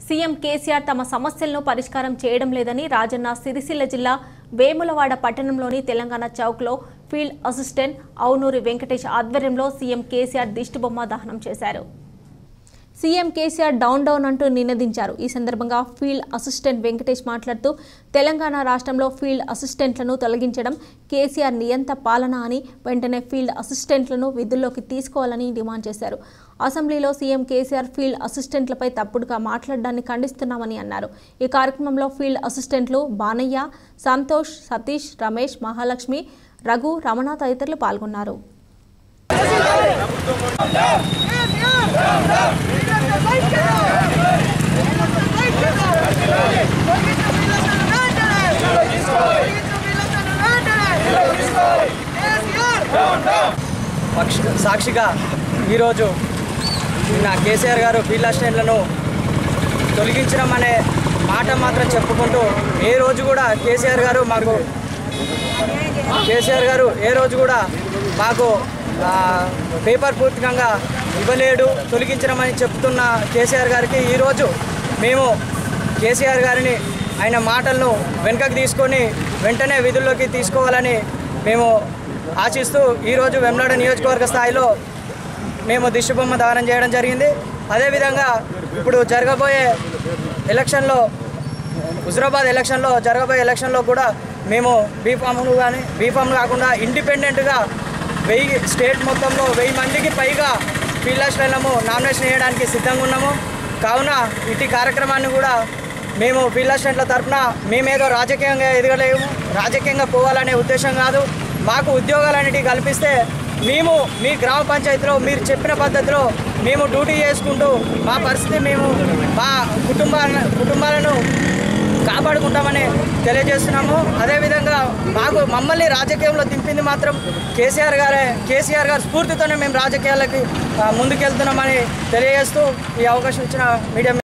CM KCR తమ సమస్యలను పరిష్కారం చేయడం లేదని రాజన్న సిరిసిల్ల జిల్లా వేములవాడ పట్టణంలోని తెలంగాణ చౌక్లో ఫీల్డ్ అసిస్టెంట్ అవునూరి వెంకటేష్ ఆధ్వర్యంలో సీఎం కేసీఆర్ దిష్టిబొమ్మ దహనం చేశారు సీఎం కేసీఆర్ డౌన్ డౌన్ అంటూ నినదించారు ఈ సందర్భంగా ఫీల్డ్ అసిస్టెంట్ వెంకటేష్ మాట్లాడుతూ తెలంగాణ రాష్ట్రంలో ఫీల్డ్ అసిస్టెంట్లను తొలగించడం కేసీఆర్ నియంత పాలన అని వెంటనే ఫీల్డ్ అసిస్టెంట్లను విధుల్లోకి తీసుకోవాలని డిమాండ్ చేశారు అసెంబ్లీలో సీఎం కేసీఆర్ ఫీల్డ్ అసిస్టెంట్లపై తప్పుడుగా మాట్లాడడాన్ని ఖండిస్తున్నామని అన్నారు ఈ కార్యక్రమంలో ఫీల్డ్ అసిస్టెంట్లు బానయ్య సంతోష్ సతీష్ రమేష్ మహాలక్ష్మి రఘు రమణ తదితరులు పాల్గొన్నారు పక్ష సాక్షిగా ఈరోజు నిన్న కేసీఆర్ గారు ఫీల్డ్ అసిస్టెంట్లను తొలగించడం అనే మాట మాత్రం చెప్పుకుంటూ ఏ రోజు కూడా కేసీఆర్ గారు మాకు కేసీఆర్ గారు ఏ రోజు కూడా మాకు ఆ, పేపర్ పూర్తికంగా ఇవ్వలేడు తొలగించడం అని చెప్తున్న కేసీఆర్ గారికి ఈరోజు మేము కేసీఆర్ గారిని ఆయన మాటలను వెనుకకు తీసుకొని వెంటనే విధుల్లోకి తీసుకోవాలని మేము ఆశిస్తూ ఈరోజు వెమ్లాడ నియోజకవర్గ స్థాయిలో మేము దిష్టిబొమ్మ దానం చేయడం జరిగింది అదేవిధంగా ఇప్పుడు జరగబోయే ఎలక్షన్లో హుజరాబాద్ ఎలక్షన్లో జరగబోయే ఎలక్షన్లో కూడా మేము బీఫామ్లు కానీ బీఫామ్ కాకుండా ఇండిపెండెంట్గా వెయ్యి స్టేట్ మొత్తంలో వెయ్యి మందికి పైగా ఫీల్డ్ అసిస్టెంట్లము నామినేషన్ వేయడానికి సిద్ధంగా ఉన్నాము కావున ఇటు కార్యక్రమాన్ని కూడా మేము ఫీల్డ్ అసిస్టెంట్ల తరఫున మేమేదో రాజకీయంగా ఎదగలేము రాజకీయంగా పోవాలనే ఉద్దేశం కాదు మాకు ఉద్యోగాలన్నిటికీ కల్పిస్తే మేము మీ గ్రామ పంచాయతీలో మీరు చెప్పిన పద్ధతిలో మేము డ్యూటీ చేసుకుంటూ మా పరిస్థితి మేము మా కుటుంబాల కుటుంబాలను కాపాడుకుంటామని తెలియజేస్తున్నాము అదేవిధంగా మాకు మమ్మల్ని రాజకీయంలో దింపింది మాత్రం కేసీఆర్ గారే కేసీఆర్ గారి స్ఫూర్తితోనే మేము రాజకీయాలకి ఆ, ముందుకెళ్తున్నామని తెలియజేస్తూ ఈ అవకాశం ఇచ్చిన మీడియా